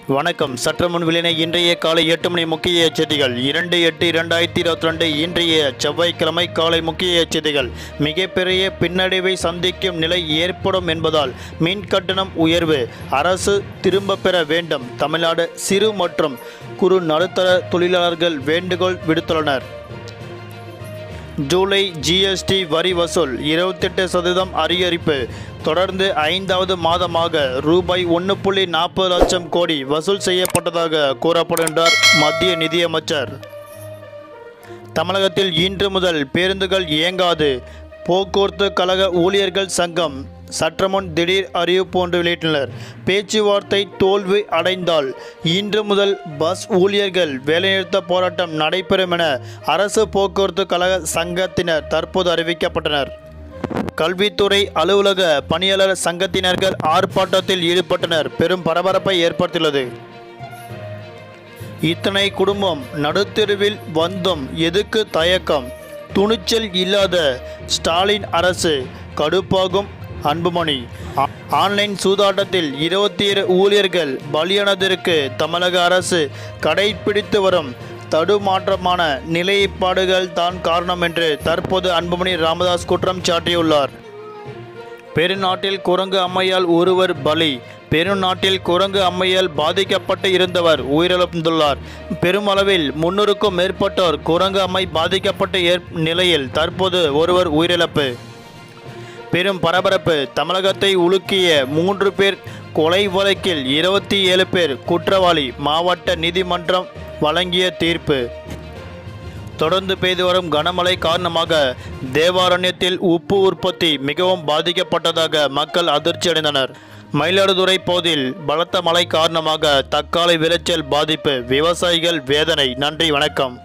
வணக்கம் சற்று முன் விளினை இன்றைய காலை எட்டு மணி முக்கிய செய்திகள் இரண்டு எட்டு இரண்டாயிரத்தி இருபத்தி ரெண்டு இன்றைய செவ்வாய்க்கிழமை காலை முக்கிய செய்திகள் மிகப்பெரிய பின்னடைவை சந்திக்கும் நிலை ஏற்படும் என்பதால் மின் கட்டணம் உயர்வு அரசு திரும்ப பெற வேண்டும் தமிழ்நாடு சிறு மற்றும் குறு நடுத்தர தொழிலாளர்கள் வேண்டுகோள் விடுத்துள்ளனர் ஜூலை ஜிஎஸ்டி வரி வசூல் இருபத்தெட்டு சதவீதம் அதிகரிப்பு தொடர்ந்து ஐந்தாவது மாதமாக ரூபாய் ஒன்று புள்ளி நாற்பது லட்சம் கோடி வசூல் செய்யப்பட்டதாக கூறப்படுகின்றார் மத்திய நிதியமைச்சர் தமிழகத்தில் இன்று முதல் பேருந்துகள் இயங்காது போக்குவரத்து கழக ஊழியர்கள் சங்கம் சற்றுமுன் திடீர் அறிவிப்பு ஒன்று வெளியிட்டனர் பேச்சுவார்த்தை தோல்வி அடைந்தால் இன்று முதல் பஸ் ஊழியர்கள் வேலைநிறுத்த போராட்டம் நடைபெறும் என அரசு போக்குவரத்து கழக சங்கத்தினர் தற்போது அறிவிக்கப்பட்டனர் கல்வித்துறை அலுவலக பணியாளர் சங்கத்தினர்கள் ஆர்ப்பாட்டத்தில் ஈடுபட்டனர் பெரும் பரபரப்பை ஏற்படுத்தியுள்ளது இத்தனை குடும்பம் நடுத்தெருவில் வந்தும் எதுக்கு தயக்கம் துணிச்சல் இல்லாத ஸ்டாலின் அரசு கடுப்பாகும் அன்புமணி ஆ- ஆன்லைன் சூதாட்டத்தில் இருபத்தி ஏழு ஊழியர்கள் பலியானதற்கு தமிழக அரசு கடைபிடித்து வரும் தடுமாற்றமான நிலைப்பாடுகள் தான் காரணம் என்று தற்போது அன்புமணி ராமதாஸ் குற்றம் சாட்டியுள்ளார் பெருநாட்டில் குரங்கு அம்மையால் ஒருவர் பலி பெருநாட்டில் குரங்கு அம்மையால் பாதிக்கப்பட்டு இருந்தவர் உயிரிழந்துள்ளார் பெருமளவில் முன்னூறுக்கும் மேற்பட்டோர் குரங்கு அம்மை பாதிக்கப்பட்ட ஏற் நிலையில் தற்போது ஒருவர் உயிரிழப்பு பெரும் பரபரப்பு தமிழகத்தை உலுக்கிய மூன்று பேர் கொலை வழக்கில் இருபத்தி ஏழு பேர் குற்றவாளி மாவட்ட நீதிமன்றம் வழங்கிய தீர்ப்பு தொடர்ந்து பெய்து வரும் கனமழை காரணமாக தேவாரண்யத்தில் உப்பு உற்பத்தி மிகவும் பாதிக்கப்பட்டதாக மக்கள் அதிர்ச்சியடைந்தனர் மயிலாடுதுறை பகுதியில் பலத்த மழை காரணமாக தக்காளி விளைச்சல் பாதிப்பு விவசாயிகள் வேதனை நன்றி வணக்கம்